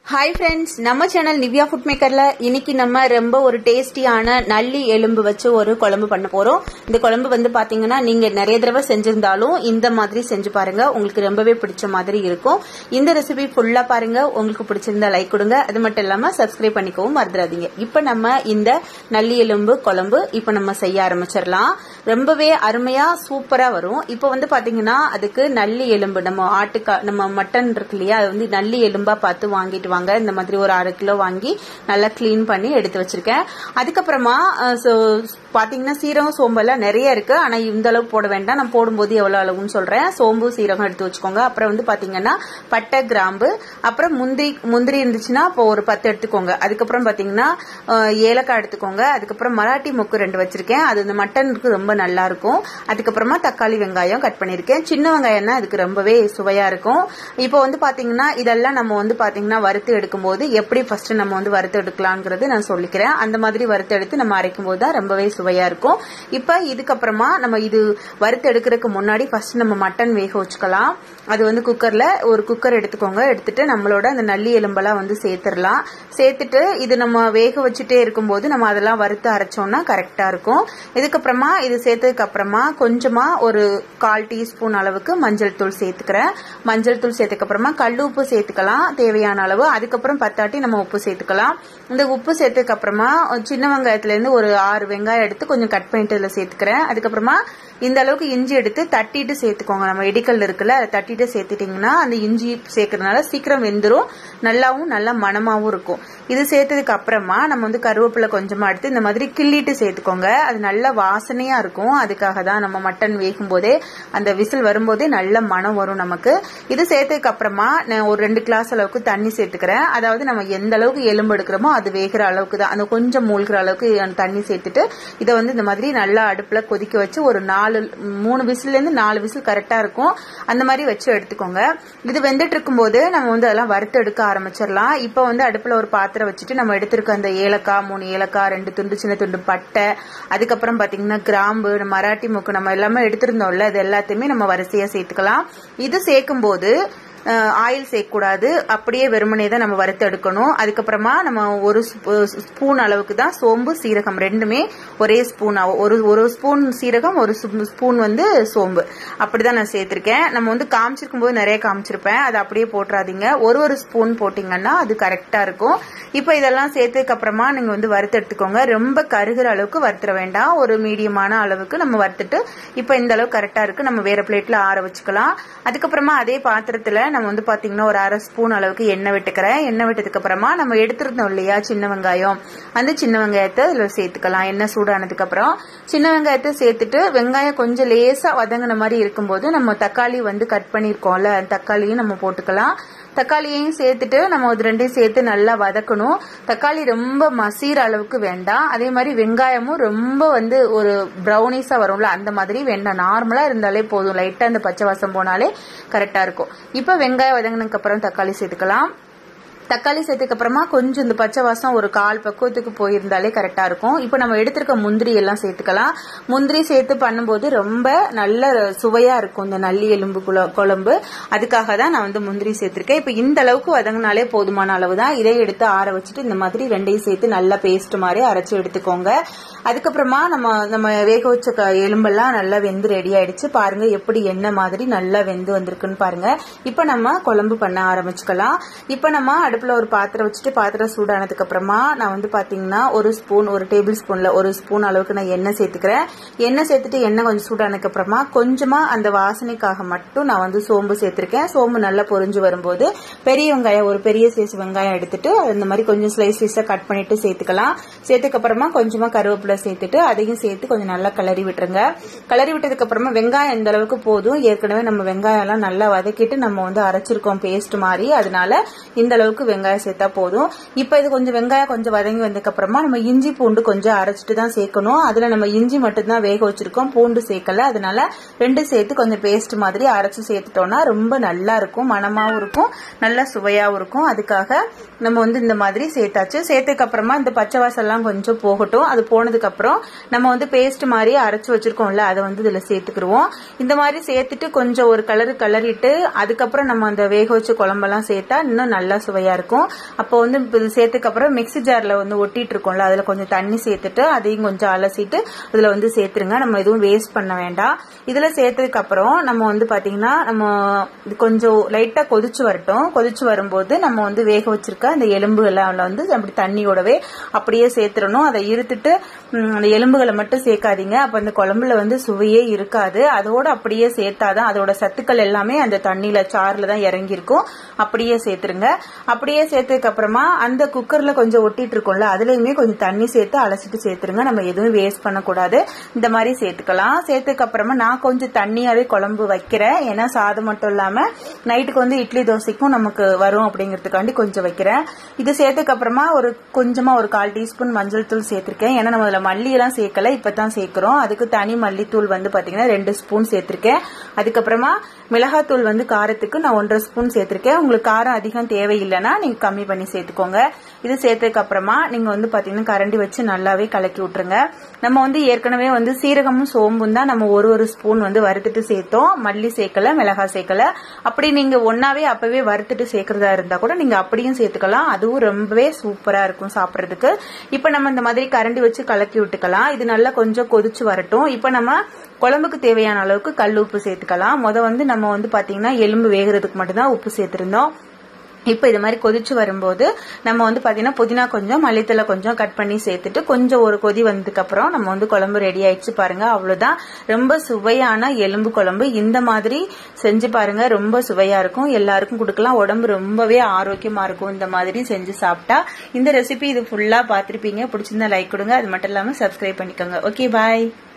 hi friends நம்ம channel Nivya food மேக்கர்ல இன்னைக்கு நம்ம ரொம்ப ஒரு டேஸ்டியான நல்லி எலும்பு வச்சு ஒரு குழம்பு பண்ண போறோம் இந்த குழம்பு வந்து பாத்தீங்கன்னா நீங்க நிறைய தடவை செஞ்சிருந்தாலும் இந்த மாதிரி செஞ்சு பாருங்க உங்களுக்கு ரொம்பவே பிடிச்ச மாதிரி இருக்கும் இந்த ரெசிபி ஃபுல்லா பாருங்க உங்களுக்கு பிடிச்சிருந்தா லைக் கொடுங்க அது மட்டும் இல்லாம சப்ஸ்கிரைப் பண்ணிக்கவும் மறந்துடாதீங்க இப்ப நம்ம இந்த நல்லி எலும்பு குழம்பு இப்ப நம்ம செய்ய ஆரம்பிச்சிடலாம் ரொம்பவே அருமையா சூப்பரா வரும் இப்போ வந்து பாத்தீங்கன்னா அதுக்கு நல்லி எலும்பு நம்ம ஆட்டுக்கா நம்ம மட்டன் இருக்கு இல்லையா அது வந்து நல்லி எலும்பா பார்த்து வாங்கிட்டு வாங்க இந்த மாதிரி ஒரு அரை கிலோ வாங்கி நல்லா க்ளீன் பண்ணி எடுத்து வச்சிருக்கேன் அதுக்கப்புறமா அஹ், so, பாத்தீங்கன்னா சீரகம் சோம்பெல்லாம் நிறைய இருக்கு ஆனா இந்த அளவு போட வேண்டாம் நான் போடும்போது எவ்வளவு அளவுன்னு சொல்றேன் சோம்பு சீரகம் எடுத்து வச்சுக்கோங்க அப்புறம் வந்து பாத்தீங்கன்னா பட்டை கிராம்பு அப்புறம் முந்திரி முந்திரி இருந்துச்சுன்னா இப்போ ஒரு பத்து எடுத்துக்கோங்க அதுக்கப்புறம் பாத்தீங்கன்னா அஹ், ஏலக்காய் எடுத்துக்கோங்க அதுக்கப்புறம் மராட்டி மொக்கு ரெண்டு வச்சிருக்கேன் அது இந்த மட்டனுக்கு ரொம்ப நல்லா இருக்கும் அதுக்கப்புறமா தக்காளி வெங்காயம் கட் பண்ணிருக்கேன் சின்ன வெங்காயம் தான் அதுக்கு ரொம்பவே சுவையா இருக்கும் இப்போ வந்து பாத்தீங்கன்னா இதெல்லாம் நம்ம வந்து பாத்தீங்கன்னா வறுத்து எடுக்கும்போது எப்படி ஃபர்ஸ்ட் நம்ம வந்து வறுத்து எடுக்கலாங்கிறது நான் சொல்லிக்கிறேன் அந்த மாதிரி வறுத்து எடுத்து நம்ம அரைக்கும் போது தான் ரொம்பவே சுவையா இருக்கும் இப்போ இதுக்கப்புறமா நம்ம இது வறுத்து எடுக்கிறதுக்கு முன்னாடி ஃபர்ஸ்ட் நம்ம மட்டன் வேக வச்சுக்கலாம் அது வந்து குக்கர்ல ஒரு குக்கர் எடுத்துக்கோங்க எடுத்துட்டு நம்மளோட அந்த நல்லி எலும்பெல்லாம் வந்து சேர்த்துடலாம் சேர்த்துட்டு இது நம்ம வேக வச்சுட்டே இருக்கும்போது நம்ம அதெல்லாம் வறுத்து அரைச்சோம்னா கரெக்டா இருக்கும் இதுக்கப்புறமா இது சேர்த்ததுக்கு அப்புறமா கொஞ்சமா ஒரு கால் டீஸ்பூன் அளவுக்கு மஞ்சள் தூள் சேர்த்துக்கிறேன் மஞ்சள் தூள் சேர்த்துக்கு அப்புறமா கல் உப்பு சேர்த்துக்கலாம் தேவையான அளவு அதுக்கப்புறம் பத்தாட்டி நம்ம உப்பு சேர்த்துக்கலாம் இந்த உப்பு சேர்த்ததுக்கு அப்புறமா சின்ன வெங்காயத்துல இருந்து ஒரு ஆறு வெங்காயம் எடுத்து கொஞ்சம் கட் பண்ணிட்டு இதுல சேர்த்துக்கிறேன் அதுக்கப்புறமா இந்த அளவுக்கு இஞ்சி எடுத்து தட்டிட்டு சேர்த்துக்கோங்க நம்ம இடிக்கல் இருக்குல்ல அதை தட்டிட்டு சேர்த்துட்டீங்கன்னா அந்த இஞ்சி சேர்க்கறதுனால சீக்கிரம் வெந்துரும் நல்லாவும் நல்ல மணமாவும் இருக்கும் இது சேர்த்ததுக்கு அப்புறமா நம்ம வந்து கருவேப்பிலை கொஞ்சமா எடுத்து இந்த மாதிரி கிள்ளிட்டு சேர்த்துக்கோங்க அது நல்ல வாசனையா இருக்கும் அதுக்காக தான் நம்ம மட்டன் வேகும் போதே அந்த விசில் வரும்போதே நல்ல மனம் வரும் நமக்கு இது சேர்த்ததுக்கு அப்புறமா நான் ஒரு ரெண்டு கிளாஸ் அளவுக்கு தண்ணி சேர்த்துக்கிறேன் அதாவது நம்ம எந்த அளவுக்கு எலும்பு எடுக்கிறோமோ அது வேகிற அளவுக்கு தான் அந்த கொஞ்சம் மூழ்கிற அளவுக்கு தண்ணி சேர்த்துட்டு இதை வந்து இந்த மாதிரி நல்லா அடுப்புல கொதிக்க வச்சு ஒரு நாலு மூணு விசில்ல இருந்து நாலு விசில் கரெக்டா இருக்கும் அந்த மாதிரி வச்சு எடுத்துக்கோங்க இது வெந்துட்டு இருக்கும்போது நம்ம வந்து அதெல்லாம் வறுத்து எடுக்க ஆரம்பிச்சிடலாம் இப்போ வந்து அடுப்புல ஒரு பாத்திரம் வச்சுட்டு நம்ம எடுத்திருக்க அந்த ஏலக்காய் மூணு ஏலக்காய் ரெண்டு துண்டு சின்ன துண்டு பட்டை அதுக்கப்புறம் பாத்தீங்கன்னா கிராம்பு நம்ம மராட்டி மூக்கு நம்ம எல்லாமே எடுத்திருந்தோம்ல அது எல்லாத்தையுமே நம்ம வரிசையா சேர்த்துக்கலாம் இது சேர்க்கும் போது ஆயில் சேர்க்கக்கூடாது அப்படியே வெறுமனே தான் நம்ம வறுத்து எடுக்கணும் அதுக்கப்புறமா நம்ம ஒரு ஸ்பூன் அளவுக்கு தான் சோம்பு சீரகம் ரெண்டுமே ஒரே ஸ்பூன் ஒரு ஒரு ஸ்பூன் சீரகம் ஒரு ஸ்பூன் வந்து சோம்பு அப்படிதான் நான் சேர்த்திருக்கேன் நம்ம வந்து காமிச்சிருக்கும் போது நிறைய காமிச்சிருப்பேன் அதை அப்படியே போட்டுறாதீங்க ஒரு ஒரு ஸ்பூன் போட்டீங்கன்னா அது கரெக்டா இருக்கும் இப்போ இதெல்லாம் சேர்த்ததுக்கு அப்புறமா நீங்க வந்து வறுத்து எடுத்துக்கோங்க ரொம்ப கருகிற அளவுக்கு வறுத்துற வேண்டாம் ஒரு மீடியமான அளவுக்கு நம்ம வறுத்துட்டு இப்போ இந்த அளவுக்கு கரெக்டா இருக்கு நம்ம வேற பிளேட்ல ஆற வச்சுக்கலாம் அதுக்கப்புறமா அதே பாத்திரத்துல நம்ம வந்து பாத்தீங்கன்னா ஒரு அரை ஸ்பூன் அளவுக்கு எண்ணெய் விட்டுக்கிறேன் எண்ணெய் விட்டதுக்கு அப்புறமா நம்ம எடுத்திருந்தோம் இல்லையா சின்ன வெங்காயம் அந்த சின்ன வெங்காயத்தை இதுல சேர்த்துக்கலாம் எண்ணெய் சூடானதுக்கு அப்புறம் சின்ன வெங்காயத்தை சேர்த்துட்டு வெங்காயம் கொஞ்சம் லேசா வதங்கின மாதிரி இருக்கும்போது நம்ம தக்காளி வந்து கட் பண்ணிருக்கோம்ல அந்த தக்காளியும் நம்ம போட்டுக்கலாம் தக்காளியையும் சேர்த்துட்டு நம்ம இது ரெண்டையும் சேர்த்து நல்லா வதக்கணும் தக்காளி ரொம்ப மசீர அளவுக்கு வேண்டாம் அதே மாதிரி வெங்காயமும் ரொம்ப வந்து ஒரு ப்ரௌனிஸா வரும்ல அந்த மாதிரி வேண்டாம் நார்மலா இருந்தாலே போதும் லைட்டா அந்த பச்சை வாசம் போனாலே கரெக்டா இருக்கும் இப்போ வெங்காயம் வதங்கினதுக்கு அப்புறம் தக்காளி சேர்த்துக்கலாம் தக்காளி சேர்த்துக்கு அப்புறமா கொஞ்சம் இந்த பச்சை வாசம் ஒரு கால் பக்குவத்துக்கு போயிருந்தாலே கரெக்டா இருக்கும் இப்போ நம்ம எடுத்திருக்க முந்திரி எல்லாம் சேர்த்துக்கலாம் முந்திரி சேர்த்து பண்ணும்போது ரொம்ப நல்ல சுவையா இருக்கும் இந்த நல்லி எலும்பு குழ- குழம்பு அதுக்காக தான் நான் வந்து முந்திரி சேர்த்திருக்கேன் இப்போ இந்த அளவுக்கு வதங்கினாலே போதுமான அளவு தான் இதை எடுத்து ஆற வச்சுட்டு இந்த மாதிரி ரெண்டையும் சேர்த்து நல்லா பேஸ்ட் மாதிரி அரைச்சு எடுத்துக்கோங்க அதுக்கப்புறமா நம்ம நம்ம வேக வச்ச க- எலும்பெல்லாம் நல்லா வெந்து ரெடி ஆயிடுச்சு பாருங்க எப்படி எண்ணெய் மாதிரி நல்லா வெந்து வந்திருக்குன்னு பாருங்க இப்போ நம்ம குழம்பு பண்ண ஆரம்பிச்சுக்கலாம் இப்போ நம்ம அடுப்புல ஒரு பாத்திரம் வச்சுட்டு பாத்திரம் சூடானதுக்கு அப்புறமா நான் வந்து பாத்தீங்கன்னா ஒரு ஸ்பூன் ஒரு டேபிள் ஸ்பூன்ல ஒரு ஸ்பூன் அளவுக்கு நான் எண்ணெய் சேர்த்துக்கிறேன் எண்ணெய் சேர்த்துட்டு எண்ணெய் கொஞ்சம் சூடானதுக்கு அப்புறமா கொஞ்சமா அந்த வாசனைக்காக மட்டும் நான் வந்து சோம்பு சேர்த்திருக்கேன் சோம்பு நல்லா பொரிஞ்சு வரும்போது பெரிய வெங்காயம் ஒரு பெரிய சைஸ் வெங்காயம் எடுத்துட்டு இந்த மாதிரி கொஞ்சம் ஸ்லைஸ் ஸ்லைஸா கட் பண்ணிட்டு சேர்த்துக்கலாம் சேர்த்துக்கு அப்புறமா கொஞ்சமா கருவேப்பிலை சேர்த்துட்டு அதையும் சேர்த்து கொஞ்சம் நல்லா கிளறி விட்டுருங்க கிளறி விட்டதுக்கு அப்புறமா வெங்காயம் இந்த அளவுக்கு போதும் ஏற்கனவே நம்ம வெங்காயம் எல்லாம் நல்லா வதக்கிட்டு நம்ம வந்து அரைச்சிருக்கோம் பேஸ்ட் மாதிரி அதனால இந்த அளவுக்கு வெங்காயம் சேர்த்தா போதும் இப்போ இது கொஞ்சம் வெங்காயம் கொஞ்சம் வதங்கி வந்ததுக்கு அப்புறமா நம்ம இஞ்சி பூண்டு கொஞ்சம் அரைச்சிட்டு தான் சேர்க்கணும் அதுல நம்ம இஞ்சி மட்டும் தான் வேக வச்சிருக்கோம் பூண்டு சேர்க்கல அதனால ரெண்டு சேர்த்து கொஞ்சம் பேஸ்ட் மாதிரி அரைச்சு சேர்த்துட்டோம்னா ரொம்ப நல்லா இருக்கும் மணமாவும் இருக்கும் நல்ல சுவையாவும் இருக்கும் அதுக்காக நம்ம வந்து இந்த மாதிரி சேர்த்தாச்சு சேர்த்ததுக்கு அப்புறமா இந்த பச்சை வாசல்லாம் கொஞ்சம் போகட்டும் அது போனதுக்கு அப்புறம் நம்ம வந்து பேஸ்ட் மாதிரி அரைச்சு வச்சிருக்கோம்ல அதை வந்து இதுல சேர்த்துக்கிருவோம் இந்த மாதிரி சேர்த்துட்டு கொஞ்சம் ஒரு கலர் கலரிட்டு அதுக்கப்புறம் நம்ம அந்த வேக வச்ச குழம்பெல்லாம் சேர்த்தா இன்னும் நல்லா சுவையா சுவையா இருக்கும் அப்போ வந்து இப்ப இது சேர்த்துக்கு அப்புறம் மிக்ஸி ஜார்ல வந்து ஒட்டிட்டு இருக்கோம்ல அதுல கொஞ்சம் தண்ணி சேர்த்துட்டு அதையும் கொஞ்சம் அலசிட்டு இதுல வந்து சேர்த்துருங்க நம்ம எதுவும் வேஸ்ட் பண்ண வேண்டாம் இதுல சேர்த்ததுக்கு அப்புறம் நம்ம வந்து பாத்தீங்கன்னா நம்ம இது கொஞ்சம் லைட்டா கொதிச்சு வரட்டும் கொதிச்சு வரும்போது நம்ம வந்து வேக வச்சிருக்க அந்த எலும்பு எல்லாம் வந்து அப்படி தண்ணியோடவே அப்படியே சேர்த்துடணும் அதை இருத்துட்டு ம், அந்த எலும்புகளை மட்டும் சேர்க்காதீங்க அப்ப அந்த குழம்புல வந்து சுவையே இருக்காது அதோட அப்படியே சேர்த்தாதான் அதோட சத்துக்கள் எல்லாமே அந்த தண்ணியில சாறுல தான் இறங்கி இருக்கும் அப்படியே சேர்த்துருங்க அப்படியே சேர்த்ததுக்கு அப்புறமா அந்த குக்கர்ல கொஞ்சம் ஒட்டிட்டு இருக்கோம்ல அதுலயுமே கொஞ்சம் தண்ணி சேர்த்து அலசிட்டு சேர்த்துருங்க நம்ம எதுவும் வேஸ்ட் பண்ணக்கூடாது இந்த மாதிரி சேர்த்துக்கலாம் சேர்த்ததுக்கு அப்புறமா நான் கொஞ்சம் தண்ணியாவே குழம்பு வைக்கிறேன் ஏன்னா சாதம் மட்டும் இல்லாம நைட்டுக்கு வந்து இட்லி தோசைக்கும் நமக்கு வரும் அப்படிங்கிறதுக்காண்டி கொஞ்சம் வைக்கிறேன் இது சேர்த்ததுக்கு அப்புறமா ஒரு கொஞ்சமா ஒரு கால் டீஸ்பூன் மஞ்சள் தூள் சேர்த்திருக்கேன் ஏன்னா நம்ம அதுல மல்லி எல்லாம் சேர்க்கல இப்பதான் சேர்க்கிறோம் அதுக்கு தனி மல்லித்தூள் வந்து பாத்தீங்கன்னா ரெண்டு ஸ்பூன் சேர்த்திருக்கேன் அதுக்கப்புறமா மிளகாத்தூள் வந்து காரத்துக்கு நான் ஒன்றரை ஸ்பூன் சேர்த்திருக்கேன் உங்களுக்கு காரம் அதிகம் தேவையில்லைன்னா நீங்க கம்மி பண்ணி சேர்த்துக்கோங்க இது சேர்த்ததுக்கு அப்புறமா நீங்க வந்து பாத்தீங்கன்னா கரண்டி வச்சு நல்லாவே கலக்கி விட்டுருங்க நம்ம வந்து ஏற்கனவே வந்து சீரகமும் சோம்பும் தான் நம்ம ஒரு ஒரு ஸ்பூன் வந்து வறுத்துட்டு சேர்த்தோம் மல்லி சேர்க்கல மிளகாய் சேர்க்கல அப்படி நீங்க ஒன்னாவே அப்பவே வறுத்துட்டு சேர்க்கறதா இருந்தா கூட நீங்க அப்படியும் சேர்த்துக்கலாம் அதுவும் ரொம்பவே சூப்பரா இருக்கும் சாப்பிடுறதுக்கு இப்ப நம்ம இந்த மாதிரி கரண்டி வச்சு கலக்கி விட்டுக்கலாம் இது நல்லா கொஞ்சம் கொதிச்சு வரட்டும் இப்ப நம்ம குழம்புக்கு தேவையான அளவுக்கு கல் உப்பு சேர்த்துக்கலாம் முத வந்து நம்ம வந்து பாத்தீங்கன்னா எலும்பு வேகிறதுக்கு மட்டும்தான் உப்பு சேர்த்திருந்தோம் இப்போ இது மாதிரி கொதிச்சு வரும்போது நம்ம வந்து பாத்தீங்கன்னா புதினா கொஞ்சம் மல்லித்தலை கொஞ்சம் கட் பண்ணி சேர்த்துட்டு கொஞ்சம் ஒரு கொதி வந்ததுக்கு அப்புறம் நம்ம வந்து குழம்பு ரெடி ஆயிடுச்சு பாருங்க அவ்வளவுதான் ரொம்ப சுவையான எலும்பு குழம்பு இந்த மாதிரி செஞ்சு பாருங்க ரொம்ப சுவையா இருக்கும் எல்லாருக்கும் கொடுக்கலாம் உடம்பு ரொம்பவே ஆரோக்கியமா இருக்கும் இந்த மாதிரி செஞ்சு சாப்பிட்டா இந்த ரெசிபி இது ஃபுல்லா பார்த்திருப்பீங்க பிடிச்சிருந்தா லைக் கொடுங்க அது மட்டும் இல்லாம சப்ஸ்கிரைப் பண்ணிக்கோங்க ஓகே பாய்